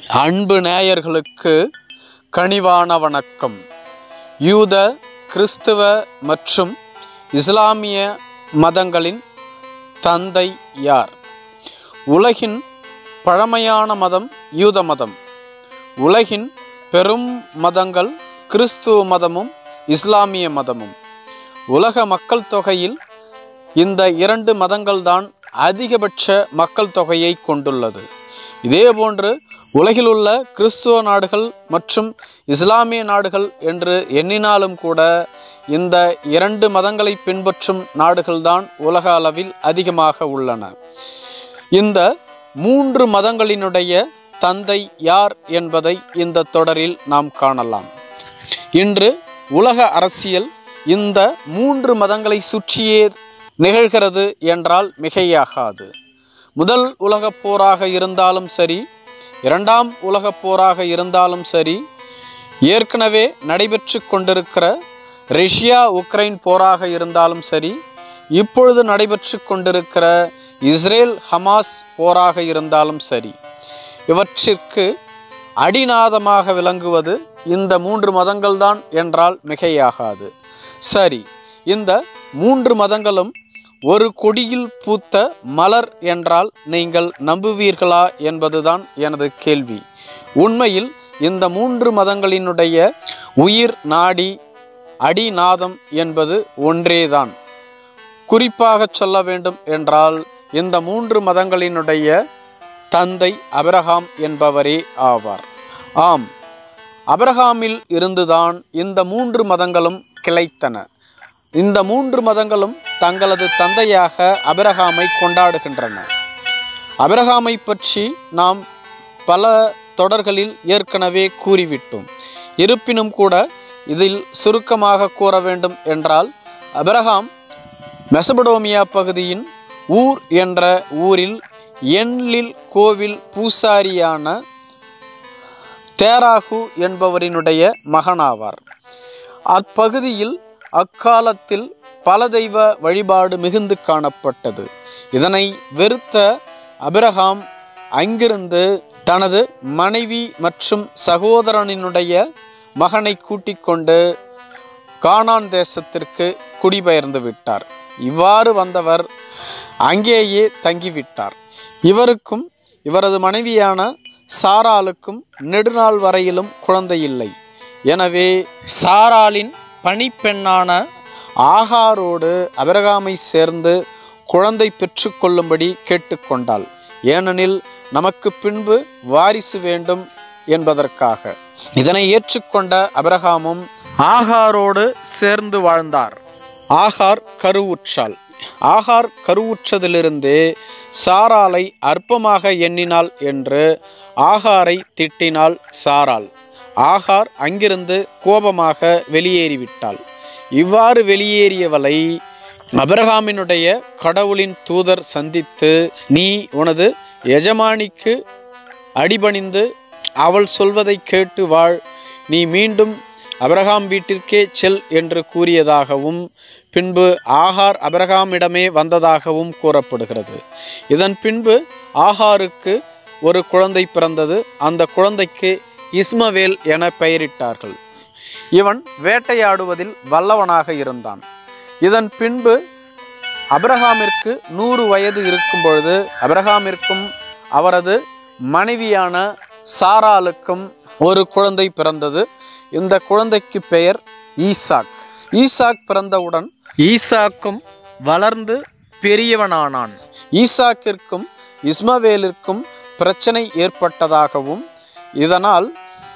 அன்பு நேயர்களுக்கு கனிவான வணக்கம் யூத கிறிஸ்துவ மற்றும் இஸ்லாமிய மதங்களின் தந்தை யார் உலகின் பழமையான மதம் யூத மதம் உலகின் பெரும் மதங்கள் கிறிஸ்துவ மதமும் இஸ்லாமிய மதமும் உலக மக்கள் தொகையில் இந்த இரண்டு மதங்கள்தான் அதிகபட்ச மக்கள் தொகையை கொண்டுள்ளது இதேபோன்று உலகில் உள்ள கிறிஸ்துவ நாடுகள் மற்றும் இஸ்லாமிய நாடுகள் என்று எண்ணினாலும் கூட இந்த இரண்டு மதங்களை பின்பற்றும் நாடுகள்தான் உலக அளவில் அதிகமாக உள்ளன இந்த மூன்று மதங்களினுடைய தந்தை யார் என்பதை இந்த தொடரில் நாம் காணலாம் இன்று உலக அரசியல் இந்த மூன்று மதங்களை சுற்றியே நிகழ்கிறது என்றால் மிகையாகாது முதல் உலகப் போராக இருந்தாலும் சரி இரண்டாம் உலகப் போராக இருந்தாலும் சரி ஏற்கனவே நடைபெற்று கொண்டிருக்கிற ரஷ்யா உக்ரைன் போராக இருந்தாலும் சரி இப்பொழுது நடைபெற்று கொண்டிருக்கிற இஸ்ரேல் ஹமாஸ் போராக இருந்தாலும் சரி இவற்றிற்கு அடிநாதமாக விளங்குவது இந்த மூன்று மதங்கள்தான் என்றால் மிகையாகாது சரி இந்த மூன்று மதங்களும் ஒரு கொடியில் பூத்த மலர் என்றால் நீங்கள் நம்புவீர்களா என்பதுதான் எனது கேள்வி உண்மையில் இந்த மூன்று மதங்களினுடைய உயிர் நாடி அடிநாதம் என்பது ஒன்றேதான் குறிப்பாக சொல்ல வேண்டும் என்றால் இந்த மூன்று மதங்களினுடைய தந்தை அபிரகாம் என்பவரே ஆவார் ஆம் அபிரகாமில் இருந்துதான் இந்த மூன்று மதங்களும் கிளைத்தன இந்த மூன்று மதங்களும் தங்களது தந்தையாக அபிரகாமை கொண்டாடுகின்றன அபிரகாமை பற்றி நாம் பல தொடர்களில் ஏற்கனவே கூறிவிட்டோம் இருப்பினும் கூட இதில் சுருக்கமாக கூற வேண்டும் என்றால் அபிரகாம் மெசபடோமியா பகுதியின் ஊர் என்ற ஊரில் என்லில் கோவில் பூசாரியான தேராகு என்பவரினுடைய மகனாவார் அப்பகுதியில் அக்காலத்தில் பல தெய்வ வழிபாடு மிகுந்து காணப்பட்டது இதனை வெறுத்த அபிரகாம் அங்கிருந்து தனது மனைவி மற்றும் சகோதரனினுடைய மகனை கூட்டிக் கொண்டு கானான் தேசத்திற்கு குடிபெயர்ந்து விட்டார் இவ்வாறு வந்தவர் அங்கேயே தங்கிவிட்டார் இவருக்கும் இவரது மனைவியான சாராளுக்கும் நெடுநாள் வரையிலும் குழந்தை இல்லை எனவே சாராளின் பணிப்பெண்ணான ஆகாரோடு அபிரகாமை சேர்ந்து குழந்தை பெற்றுக்கொள்ளும்படி கேட்டுக்கொண்டாள் ஏனெனில் நமக்கு பின்பு வாரிசு வேண்டும் என்பதற்காக இதனை ஏற்றுக்கொண்ட அபிரகாமும் ஆகாரோடு சேர்ந்து வாழ்ந்தார் ஆகார் கருவுற்றாள் ஆகார் கருவுற்றதிலிருந்தே சாராளை அற்பமாக எண்ணினாள் என்று ஆகாரை திட்டினாள் சாராள் ஆகார் அங்கிருந்து கோபமாக வெளியேறிவிட்டாள் இவ்வாறு வெளியேறியவளை அபிரகாமினுடைய கடவுளின் தூதர் சந்தித்து நீ உனது எஜமானிக்கு அடிபணிந்து அவள் சொல்வதை கேட்டு வாழ் நீ மீண்டும் அபிரகாம் வீட்டிற்கே செல் என்று கூறியதாகவும் பின்பு ஆகார் அபிரகாமிடமே வந்ததாகவும் கூறப்படுகிறது இதன் பின்பு ஆகாருக்கு ஒரு குழந்தை பிறந்தது அந்த குழந்தைக்கு இஸ்மவேல் என பெயரிட்டார்கள் இவன் வேட்டையாடுவதில் வல்லவனாக இருந்தான் இதன் பின்பு அபிரகாமிற்கு நூறு வயது இருக்கும் பொழுது அபிரகாமிற்கும் அவரது மனைவியான சாராளுக்கும் ஒரு குழந்தை பிறந்தது இந்த குழந்தைக்கு பெயர் ஈசாக் ஈசாக் பிறந்தவுடன் ஈசாக்கும் வளர்ந்து பெரியவனானான் ஈசாக்கிற்கும் இஸ்மவேலிற்கும் பிரச்சனை ஏற்பட்டதாகவும் இதனால்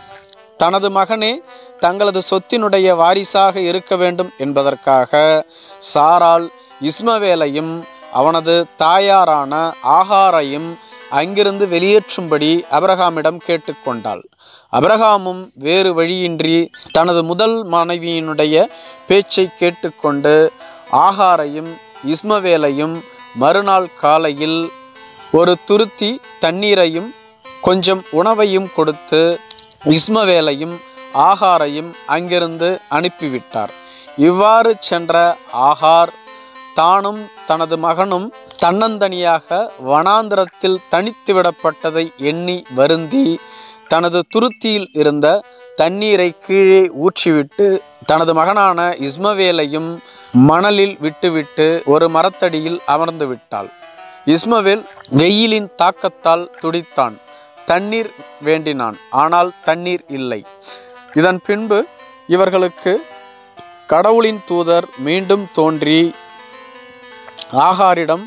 தனது மகனே தங்களது சொத்தினுடைய வாரிசாக இருக்க வேண்டும் என்பதற்காக சாரால் இஸ்மவேலையும் அவனது தாயாரான ஆகாரையும் அங்கிருந்து வெளியேற்றும்படி அபிரகாமிடம் கேட்டுக்கொண்டாள் அபிரகாமும் வேறு வழியின்றி தனது முதல் மனைவியினுடைய பேச்சை கேட்டுக்கொண்டு ஆகாரையும் இஸ்மவேலையும் மறுநாள் காலையில் ஒரு துருத்தி தண்ணீரையும் கொஞ்சம் உணவையும் கொடுத்து இஸ்மவேலையும் ஆகாரையும் அங்கிருந்து அனுப்பிவிட்டார் இவ்வாறு சென்ற ஆகார் தானும் தனது மகனும் தன்னந்தனியாக வனாந்திரத்தில் தனித்து விடப்பட்டதை எண்ணி வருந்தி தனது துருத்தியில் இருந்த தண்ணீரை கீழே ஊற்றிவிட்டு தனது மகனான இஸ்மவேலையும் மணலில் விட்டுவிட்டு ஒரு மரத்தடியில் அமர்ந்து விட்டாள் இஸ்மவேல் வெயிலின் தாக்கத்தால் துடித்தான் தண்ணீர் வேண்டினான் ஆனால் தண்ணீர் இல்லை இதன் பின்பு இவர்களுக்கு கடவுளின் தூதர் மீண்டும் தோன்றி ஆகாரிடம்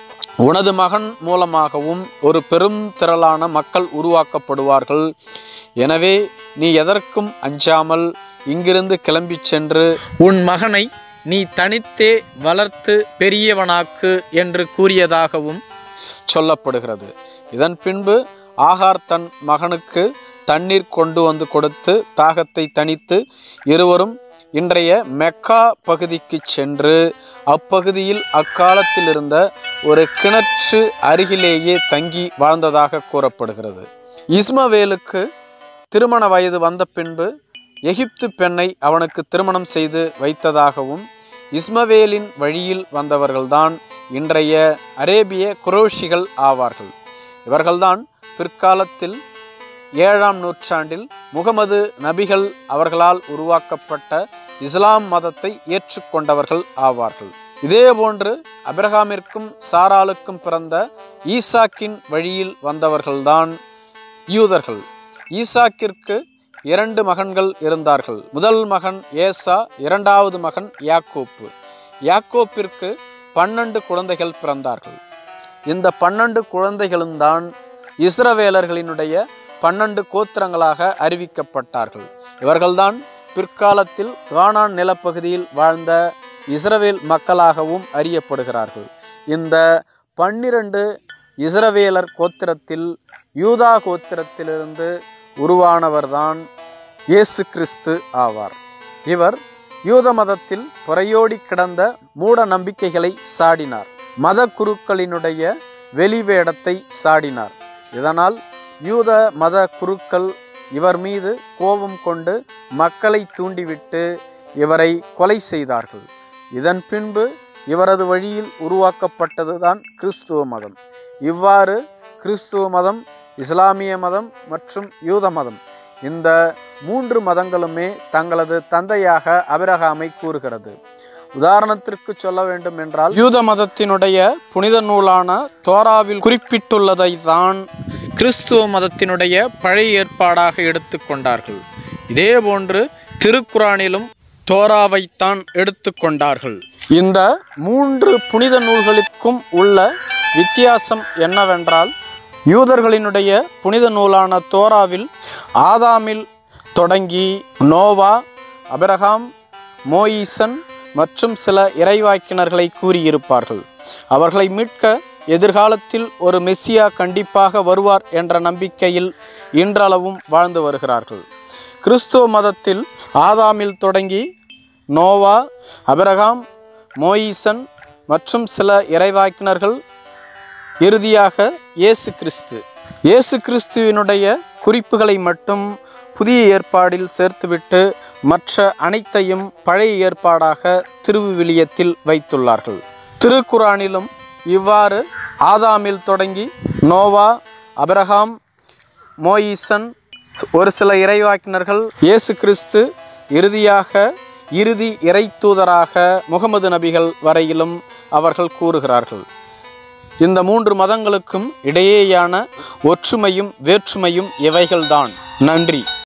உனது மகன் மூலமாகவும் ஒரு பெரும் திரளான மக்கள் உருவாக்கப்படுவார்கள் எனவே நீ எதற்கும் அஞ்சாமல் இங்கிருந்து கிளம்பிச் சென்று உன் மகனை நீ தனித்தே வளர்த்து பெரியவனாக்கு என்று கூறியதாகவும் சொல்லப்படுகிறது இதன் பின்பு ஆகார் தன் மகனுக்கு தண்ணீர் கொண்டு வந்து கொடுத்து தாகத்தை தணித்து இருவரும் இன்றைய மெக்கா பகுதிக்கு சென்று அப்பகுதியில் அக்காலத்தில் இருந்த ஒரு கிணற்று அருகிலேயே தங்கி வாழ்ந்ததாக கூறப்படுகிறது இஸ்மவேலுக்கு திருமண வயது வந்த பின்பு எகிப்து பெண்ணை அவனுக்கு திருமணம் செய்து வைத்ததாகவும் இஸ்மவேலின் வழியில் வந்தவர்கள்தான் இன்றைய அரேபிய குரோஷிகள் ஆவார்கள் இவர்கள்தான் பிற்காலத்தில் ஏழாம் நூற்றாண்டில் முகமது நபிகள் அவர்களால் உருவாக்கப்பட்ட இஸ்லாம் மதத்தை ஏற்றுக்கொண்டவர்கள் ஆவார்கள் இதேபோன்று அபிரகாமிற்கும் சாராளுக்கும் பிறந்த ஈசாக்கின் வழியில் வந்தவர்கள்தான் யூதர்கள் ஈசாக்கிற்கு இரண்டு மகன்கள் இருந்தார்கள் முதல் மகன் ஏசா இரண்டாவது மகன் யாக்கோப்பு யாக்கோப்பிற்கு பன்னெண்டு குழந்தைகள் பிறந்தார்கள் இந்த பன்னெண்டு குழந்தைகளும் தான் இஸ்ரவேலர்களினுடைய பன்னெண்டு கோத்திரங்களாக அறிவிக்கப்பட்டார்கள் இவர்கள்தான் பிற்காலத்தில் கானான் நிலப்பகுதியில் வாழ்ந்த இஸ்ரவேல் மக்களாகவும் அறியப்படுகிறார்கள் இந்த பன்னிரண்டு இஸ்ரவேலர் கோத்திரத்தில் யூதா கோத்திரத்திலிருந்து உருவானவர்தான் இயேசு கிறிஸ்து ஆவார் இவர் யூத மதத்தில் புறையோடி கிடந்த மூட நம்பிக்கைகளை சாடினார் மத குருக்களினுடைய வெளிவேடத்தை சாடினார் இதனால் யூத மத குருக்கள் இவர் மீது கோபம் கொண்டு மக்களை தூண்டிவிட்டு இவரை கொலை செய்தார்கள் இதன் பின்பு இவரது வழியில் உருவாக்கப்பட்டதுதான் கிறிஸ்துவ மதம் இவ்வாறு கிறிஸ்துவ மதம் இஸ்லாமிய மதம் மற்றும் யூத மதம் இந்த மூன்று மதங்களுமே தங்களது தந்தையாக அபிரகாமை கூறுகிறது உதாரணத்திற்கு சொல்ல வேண்டும் என்றால் யூத மதத்தினுடைய புனித நூலான தோராவில் குறிப்பிட்டுள்ளதை தான் கிறிஸ்துவ மதத்தினுடைய பழைய ஏற்பாடாக எடுத்துக்கொண்டார்கள் இதேபோன்று திருக்குறானிலும் தோராவைத்தான் எடுத்துக்கொண்டார்கள் இந்த மூன்று புனித நூல்களுக்கும் உள்ள வித்தியாசம் என்னவென்றால் யூதர்களினுடைய புனித நூலான தோராவில் ஆதாமில் தொடங்கி நோவா அபிரகாம் மோயிசன் மற்றும் சில இறைவாக்கினர்களை கூறியிருப்பார்கள் அவர்களை மீட்க எதிர்காலத்தில் ஒரு மெஸ்ஸியா கண்டிப்பாக வருவார் என்ற நம்பிக்கையில் இன்றளவும் வாழ்ந்து வருகிறார்கள் கிறிஸ்துவ மதத்தில் ஆதாமில் தொடங்கி நோவா அபிரகாம் மோயிசன் மற்றும் சில இறைவாக்கினர்கள் இறுதியாக இயேசு கிறிஸ்து இயேசு கிறிஸ்துவினுடைய குறிப்புகளை மட்டும் புதிய ஏற்பாடில் சேர்த்துவிட்டு மற்ற அனைத்தையும் பழைய ஏற்பாடாக திருவிவிலியத்தில் வைத்துள்ளார்கள் திருக்குரானிலும் இவ்வாறு ஆதாமில் தொடங்கி நோவா அபிரகாம் மோயிசன் ஒரு சில இறைவாக்கினர்கள் இயேசு கிறிஸ்து இறுதியாக இறுதி இறைத்தூதராக முகமது நபிகள் வரையிலும் அவர்கள் கூறுகிறார்கள் இந்த மூன்று மதங்களுக்கும் இடையேயான ஒற்றுமையும் வேற்றுமையும் இவைகள்தான் நன்றி